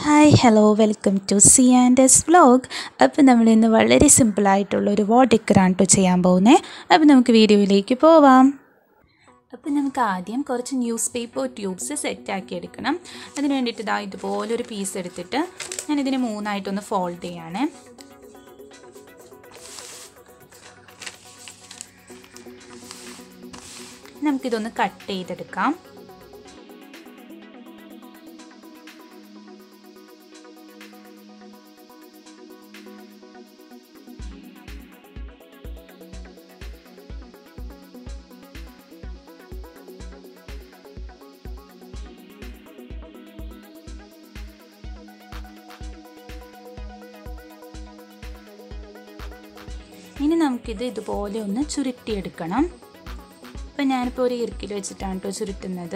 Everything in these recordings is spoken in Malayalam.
hi hello welcome to C and S vlog അപ്പോൾ നമ്മൾ ഇന്ന് വളരെ സിമ്പിളായിട്ടുള്ള ഒരു വാട്ടിക്കറാണ് കേട്ടോ ചെയ്യാൻ പോകുന്നത് അപ്പോൾ നമുക്ക് വീഡിയോയിലേക്ക് പോവാം അപ്പോൾ നമുക്ക് ആദ്യം കുറച്ച് ന്യൂസ് പേപ്പർ ട്യൂബ്സ് സെറ്റാക്കി എടുക്കണം അതിന് വേണ്ടിയിട്ട് ഇതാ ഇതുപോലൊരു പീസ് എടുത്തിട്ട് ഞാനിതിനെ മൂന്നായിട്ടൊന്ന് ഫോൾഡ് ചെയ്യാണ് നമുക്കിതൊന്ന് കട്ട് ചെയ്തെടുക്കാം ഇനി നമുക്കിത് ഇതുപോലെ ഒന്ന് ചുരുട്ടിയെടുക്കണം ഇപ്പം ഞാനിപ്പോൾ ഒരു ഇറുക്കിൽ വെച്ചിട്ടാണ് കേട്ടോ ചുരുട്ടുന്നത്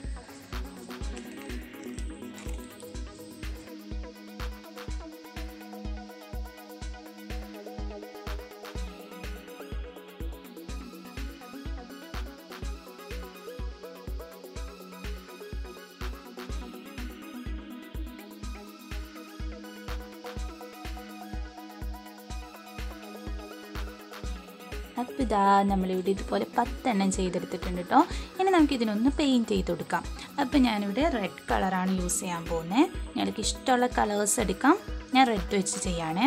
അപ്പോൾ ഇതാ നമ്മളിവിടെ ഇതുപോലെ പത്തെണ്ണം ചെയ്തെടുത്തിട്ടുണ്ട് കേട്ടോ ഇനി നമുക്ക് ഇതിനൊന്ന് പെയിൻറ്റ് ചെയ്ത് കൊടുക്കാം അപ്പോൾ ഞാനിവിടെ റെഡ് കളറാണ് യൂസ് ചെയ്യാൻ പോകുന്നത് ഞങ്ങൾക്ക് ഇഷ്ടമുള്ള കളേഴ്സ് എടുക്കാം ഞാൻ റെഡ് വെച്ച് ചെയ്യാണേ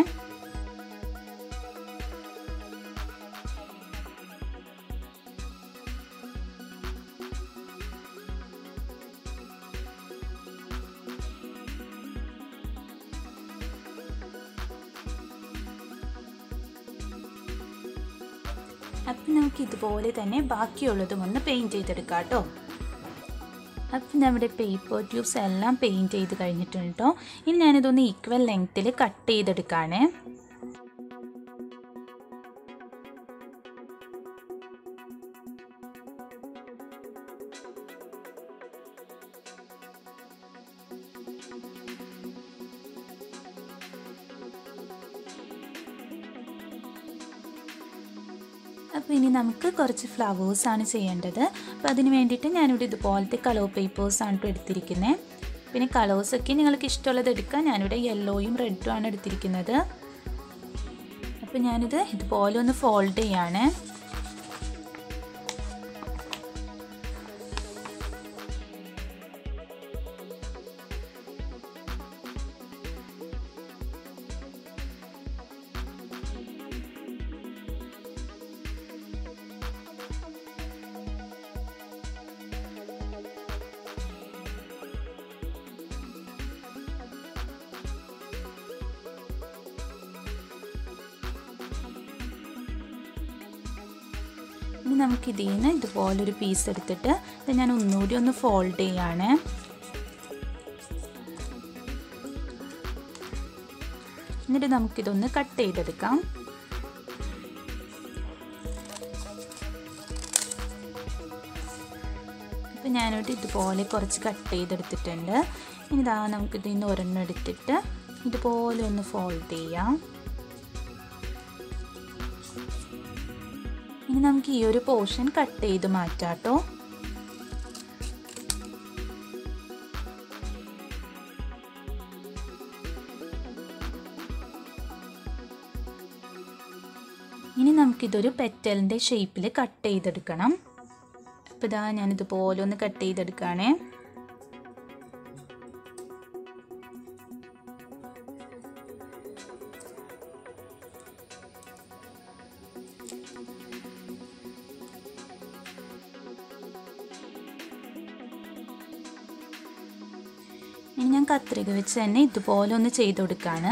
അപ്പം നമുക്ക് ഇതുപോലെ തന്നെ ബാക്കിയുള്ളതും ഒന്ന് പെയിൻറ്റ് ചെയ്തെടുക്കാം കേട്ടോ അപ്പം നമ്മുടെ പേപ്പർ ട്യൂബ്സ് എല്ലാം പെയിൻറ്റ് ചെയ്ത് കഴിഞ്ഞിട്ടുണ്ട് കേട്ടോ ഇനി ഞാനിതൊന്ന് ഈക്വൽ ലെങ്ത്തിൽ കട്ട് ചെയ്തെടുക്കുകയാണേ അപ്പോൾ ഇനി നമുക്ക് കുറച്ച് ഫ്ലവേഴ്സാണ് ചെയ്യേണ്ടത് അപ്പോൾ അതിന് വേണ്ടിയിട്ട് ഞാനിവിടെ ഇതുപോലത്തെ കളർ പേപ്പേഴ്സാണ് ഇപ്പോൾ എടുത്തിരിക്കുന്നത് പിന്നെ കളേഴ്സൊക്കെ നിങ്ങൾക്ക് ഇഷ്ടമുള്ളത് എടുക്കാം ഞാനിവിടെ യെല്ലോയും റെഡും ആണ് എടുത്തിരിക്കുന്നത് അപ്പോൾ ഞാനിത് ഇതുപോലെ ഒന്ന് ഫോൾഡ് ചെയ്യാണ് ഇനി നമുക്ക് ഇതിൽ നിന്ന് ഇതുപോലൊരു പീസ് എടുത്തിട്ട് ഇത് ഞാൻ ഒന്നുകൂടി ഒന്ന് ഫോൾഡ് ചെയ്യാണ് എന്നിട്ട് നമുക്കിതൊന്ന് കട്ട് ചെയ്തെടുക്കാം ഇപ്പം ഞാനിവിടെ ഇതുപോലെ കുറച്ച് കട്ട് ചെയ്തെടുത്തിട്ടുണ്ട് ഇനി ഇതാ നമുക്കിതിൽ നിന്ന് ഒരെണ്ണം എടുത്തിട്ട് ഇതുപോലെ ഒന്ന് ഫോൾഡ് ചെയ്യാം ഇനി നമുക്ക് ഈ ഒരു പോർഷൻ കട്ട് ചെയ്ത് മാറ്റാം കേട്ടോ ഇനി നമുക്കിതൊരു പെറ്റലിൻ്റെ ഷേപ്പിൽ കട്ട് ചെയ്തെടുക്കണം അപ്പോൾ ഇതാ ഞാനിതുപോലെ ഒന്ന് കട്ട് ചെയ്തെടുക്കുകയാണേ ഇനി ഞാൻ കത്രിക വെച്ച് തന്നെ ഇതുപോലെ ഒന്ന് ചെയ്ത് കൊടുക്കുകയാണ്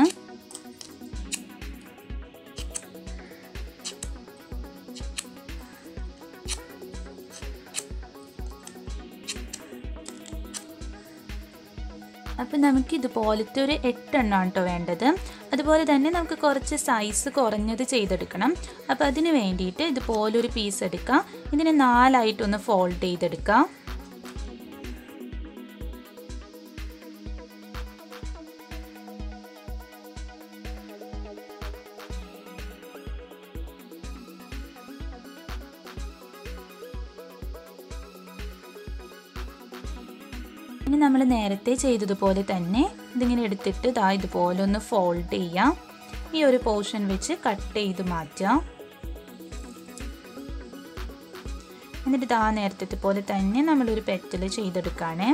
അപ്പം നമുക്ക് ഇതുപോലത്തെ ഒരു എട്ടെണ്ണമാണ് കേട്ടോ വേണ്ടത് അതുപോലെ തന്നെ നമുക്ക് കുറച്ച് സൈസ് കുറഞ്ഞത് ചെയ്തെടുക്കണം അപ്പോൾ അതിന് വേണ്ടിയിട്ട് ഇതുപോലൊരു പീസ് എടുക്കാം ഇതിനെ നാലായിട്ടൊന്ന് ഫോൾഡ് ചെയ്തെടുക്കാം ഇനി നമ്മൾ നേരത്തെ ചെയ്തതുപോലെ തന്നെ ഇതിങ്ങനെ എടുത്തിട്ട് ഇതാ ഇതുപോലെ ഒന്ന് ഫോൾഡ് ചെയ്യാം ഈ ഒരു പോർഷൻ വെച്ച് കട്ട് ചെയ്ത് മാറ്റാം എന്നിട്ട് ഇതാ നേരത്തെ പോലെ തന്നെ നമ്മളൊരു പെറ്റൽ ചെയ്തെടുക്കുകയാണേ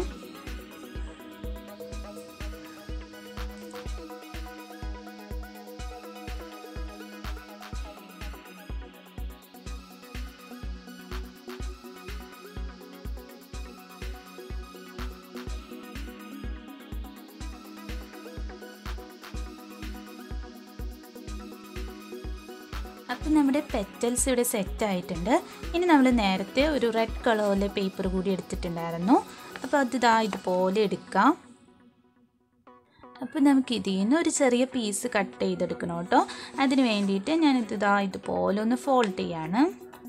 അപ്പം നമ്മുടെ പെറ്റൽസ് ഇവിടെ സെറ്റ് ആയിട്ടുണ്ട് ഇനി നമ്മൾ നേരത്തെ ഒരു റെഡ് കളറിലെ പേപ്പർ കൂടി എടുത്തിട്ടുണ്ടായിരുന്നു അപ്പോൾ അത് ഇതാ ഇതുപോലെ എടുക്കാം അപ്പോൾ നമുക്ക് ഇതിൽ നിന്ന് ഒരു ചെറിയ പീസ് കട്ട് ചെയ്തെടുക്കണം കേട്ടോ അതിന് വേണ്ടിയിട്ട് ഞാനിത് ഇതാ ഇതുപോലെ ഒന്ന് ഫോൾഡ് ചെയ്യാണ്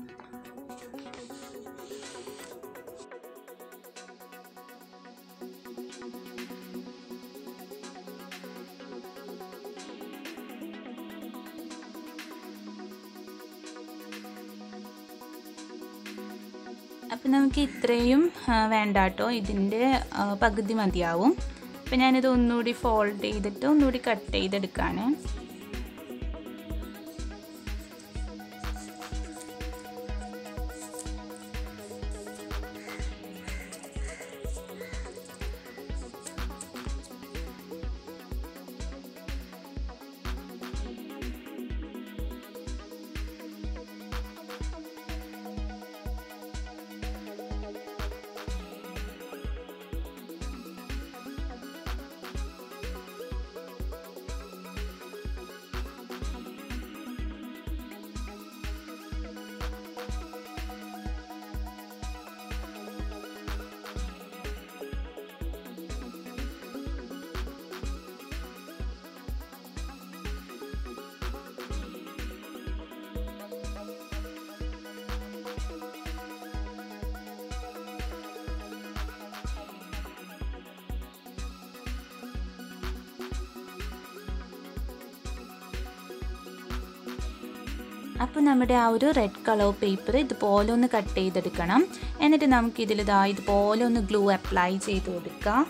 അപ്പം നമുക്ക് ഇത്രയും വേണ്ട കേട്ടോ ഇതിൻ്റെ പകുതി മതിയാവും അപ്പം ഞാനിത് ഒന്നുകൂടി ഫോൾഡ് ചെയ്തിട്ട് ഒന്നുകൂടി കട്ട് ചെയ്തെടുക്കുകയാണ് അപ്പോൾ നമ്മുടെ ആ ഒരു റെഡ് കളർ പേപ്പർ ഇതുപോലെ ഒന്ന് കട്ട് ചെയ്തെടുക്കണം എന്നിട്ട് നമുക്ക് ഇതിൽ ഇതാ ഇതുപോലെ ഒന്ന് ഗ്ലൂ അപ്ലൈ ചെയ്ത് കൊടുക്കാം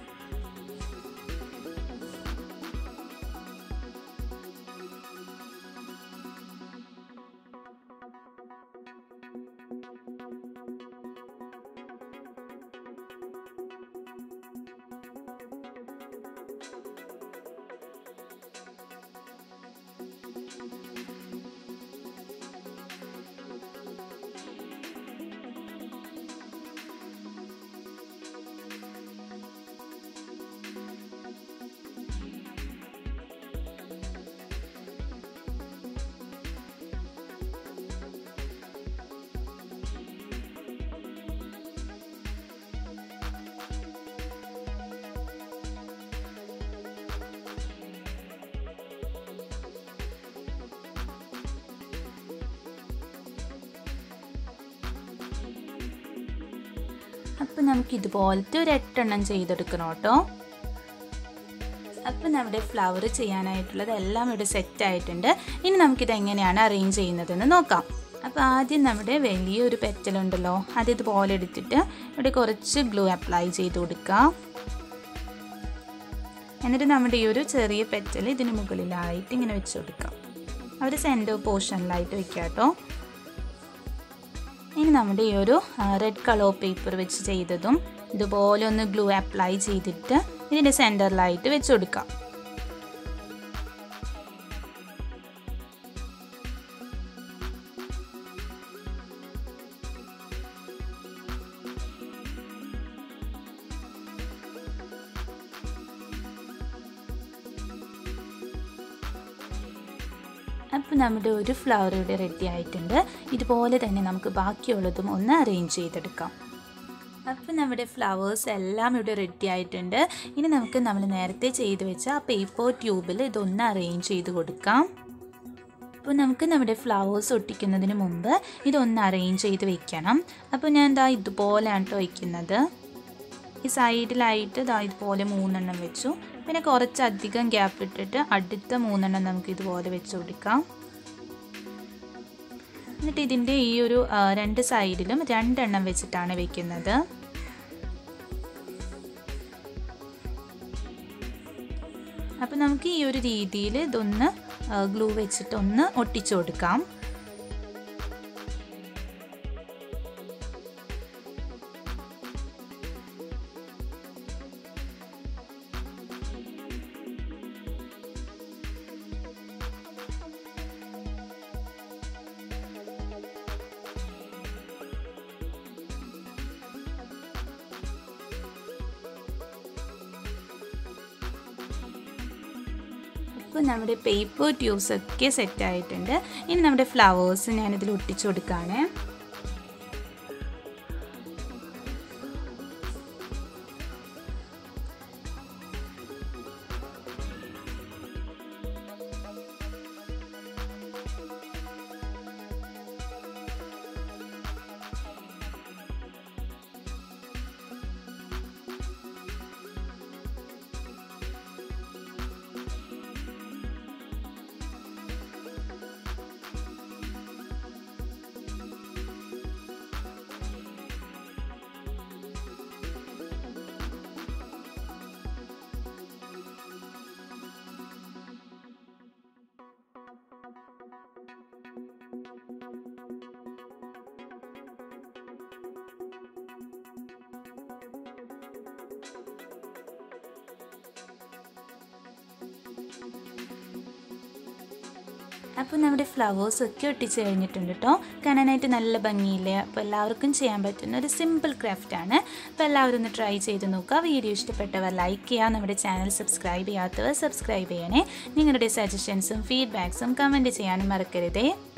അപ്പം നമുക്ക് ഇതുപോലത്തെ ഒരു എട്ടെണ്ണം ചെയ്തെടുക്കണം കേട്ടോ അപ്പം നമ്മുടെ ഫ്ലവർ ചെയ്യാനായിട്ടുള്ളത് എല്ലാം ഇവിടെ സെറ്റ് ആയിട്ടുണ്ട് ഇനി നമുക്കിത് എങ്ങനെയാണ് അറേഞ്ച് ചെയ്യുന്നതെന്ന് നോക്കാം അപ്പോൾ ആദ്യം നമ്മുടെ വലിയൊരു പെറ്റലുണ്ടല്ലോ അത് ഇതുപോലെ എടുത്തിട്ട് ഇവിടെ കുറച്ച് ഗ്ലൂ അപ്ലൈ ചെയ്ത് കൊടുക്കാം എന്നിട്ട് നമ്മുടെ ഈ ഒരു ചെറിയ പെറ്റൽ ഇതിന് മുകളിലായിട്ട് ഇങ്ങനെ വെച്ച് കൊടുക്കാം അവർ സെൻറ്റർ പോർഷനിലായിട്ട് വെക്കാം കേട്ടോ ഇനി നമ്മുടെ ഈ ഒരു റെഡ് കളർ പേപ്പർ വെച്ച് ചെയ്തതും ഇതുപോലെ ഒന്ന് ഗ്ലൂ അപ്ലൈ ചെയ്തിട്ട് ഇതിൻ്റെ സെൻറ്ററിലായിട്ട് വെച്ച് കൊടുക്കാം അപ്പോൾ നമ്മുടെ ഒരു ഫ്ലവർ ഇവിടെ റെഡി ആയിട്ടുണ്ട് ഇതുപോലെ തന്നെ നമുക്ക് ബാക്കിയുള്ളതും ഒന്ന് അറേഞ്ച് ചെയ്തെടുക്കാം അപ്പോൾ നമ്മുടെ ഫ്ലവേഴ്സ് എല്ലാം ഇവിടെ റെഡി ആയിട്ടുണ്ട് ഇനി നമുക്ക് നമ്മൾ നേരത്തെ ചെയ്ത് വെച്ച ആ പേപ്പർ ട്യൂബിൽ ഇതൊന്ന് അറേഞ്ച് ചെയ്ത് കൊടുക്കാം അപ്പോൾ നമുക്ക് നമ്മുടെ ഫ്ലവേഴ്സ് ഒട്ടിക്കുന്നതിന് മുമ്പ് ഇതൊന്ന് അറേഞ്ച് ചെയ്ത് വെക്കണം അപ്പോൾ ഞാൻ എന്താ ഇതുപോലെയാണ് കേട്ടോ വയ്ക്കുന്നത് ഈ സൈഡിലായിട്ട് ഇതാ ഇതുപോലെ മൂന്നെണ്ണം വെച്ചു പിന്നെ കുറച്ചധികം ഗ്യാപ്പ് ഇട്ടിട്ട് അടുത്ത മൂന്നെണ്ണം നമുക്ക് ഇതുപോലെ വെച്ച് കൊടുക്കാം എന്നിട്ട് ഇതിൻ്റെ ഈ ഒരു രണ്ട് സൈഡിലും രണ്ടെണ്ണം വെച്ചിട്ടാണ് വെക്കുന്നത് അപ്പോൾ നമുക്ക് ഈ ഒരു രീതിയിൽ ഇതൊന്ന് ഗ്ലൂ വെച്ചിട്ട് ഒന്ന് ഒട്ടിച്ചു കൊടുക്കാം ഇപ്പോൾ നമ്മുടെ പേപ്പർ ട്യൂബ്സ് ഒക്കെ സെറ്റ് ആയിട്ടുണ്ട് ഇനി നമ്മുടെ ഫ്ലവേഴ്സ് ഞാനിതിൽ ഒട്ടിച്ചു കൊടുക്കുകയാണ് അപ്പോൾ നമ്മുടെ ഫ്ലവേഴ്സ് ഒക്കെ ഒട്ടിച്ച് കഴിഞ്ഞിട്ടുണ്ട് കേട്ടോ കാണാനായിട്ട് നല്ല ഭംഗിയില്ലേ അപ്പോൾ എല്ലാവർക്കും ചെയ്യാൻ പറ്റുന്ന ഒരു സിമ്പിൾ ക്രാഫ്റ്റാണ് അപ്പോൾ എല്ലാവരും ഒന്ന് ട്രൈ ചെയ്ത് നോക്കുക വീഡിയോ ഇഷ്ടപ്പെട്ടവർ ലൈക്ക് ചെയ്യുക നമ്മുടെ ചാനൽ സബ്സ്ക്രൈബ് ചെയ്യാത്തവർ സബ്സ്ക്രൈബ് ചെയ്യണേ നിങ്ങളുടെ സജഷൻസും ഫീഡ്ബാക്സും കമൻറ്റ് ചെയ്യാനും മറക്കരുതേ